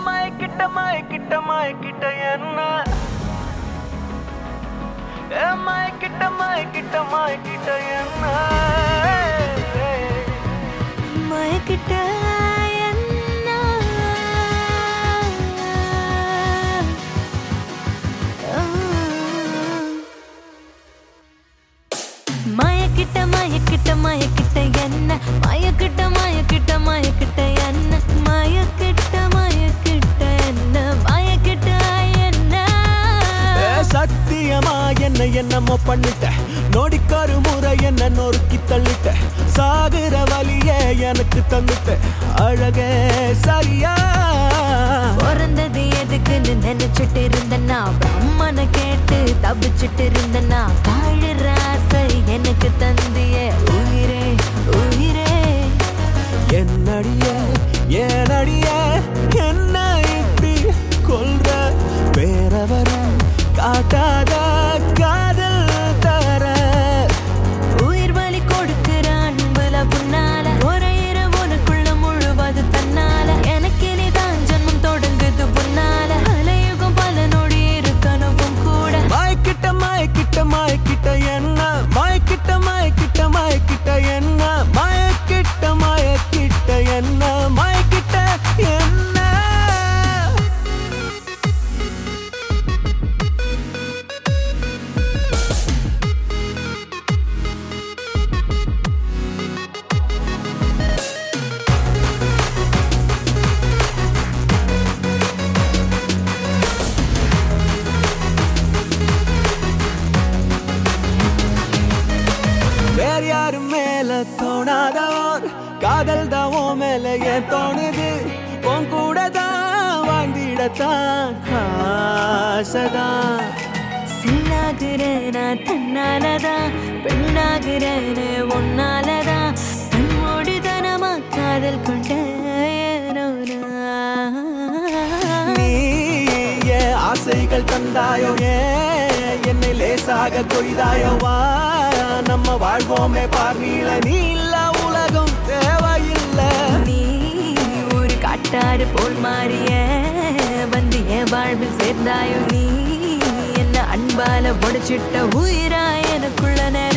மயக்கிட்ட மயக்கிட்ட மயக்கிட்ட என்ன ஏ மயக்கிட்ட மயக்கிட்ட மயக்கிட்ட என்ன மயக்கிட்ட என்ன மயக்கிட்ட மயக்கிட்ட மயக்கிட்ட என்ன மயக்கிட்ட மயக்கிட்ட மயக்கிட்ட என்ன மயக்கிட்ட மயக்கிட்ட என்ன மயக்கிட்ட என்ன ஏ சத்தியமா என்ன என்னமோ பண்ணிட்ட நொடிக்காரு முறை என்ன நொறுக்கி தள்ளிட்ட சாகுற வழியே எனக்கு தந்துட்ட அழகே சரியா பிறந்தது எதுக்குன்னு நினைச்சிட்டு இருந்தனா பிரம்மனை கேட்டு தபிச்சிட்டு இருந்தனா வாழுற ஆசை எனக்கு தந்திய உயிரே உயிரே என்னடிய ஏனடிய என்ன இப்படி கொல்ற வேறவரும் காட்டாத காதல் தர உயிர் வலி கொடுக்கிற அன்புல புண்ணால ஒரு இரவு உனக்குள்ள முழுவது தன்னால எனக்கு இனிதான் ஜன்மம் தொடங்குது புன்னால அலையுகம் பல நொடி இருக்கணும் கூட மயக்கிட்ட மயக்கிட்ட மயக்கிட்ட என்ன மயக்கிட்ட மயக்கிட்ட மயக்கிட்ட என்ன மயக்கிட்ட மயக்கிட்ட என்ன மயக்கிட்ட என்ன வேற யாரும் மேல தோணாதவர் காதல் தான் உன் மேல ஏன் தோணுது உன் கூட தான் வாழ்ந்திடத்தான் ஆசைதான் சில்லாகிறேனா தன்னாலதான் பெண்ணாகிறேனே உன்னாலதான் கண்மூடிதனமா காதல் கொண்ட ஏனோ நான். நீ ஏன் ஆசைகள் தந்தாயோ ஏன் என்னை லேசாக கொய்தாயோ வா நம்ம வாழ்வோமே பார்வையில நீ இல்ல உலகம் தேவையில்லை நீ ஒரு காட்டாறு போல் மாறிய வந்து என் வாழ்வில் சேர்ந்தாயோ நீ என்ன அன்பால உடைச்சிட்ட உயிரா எனக்குள்ள நேரம்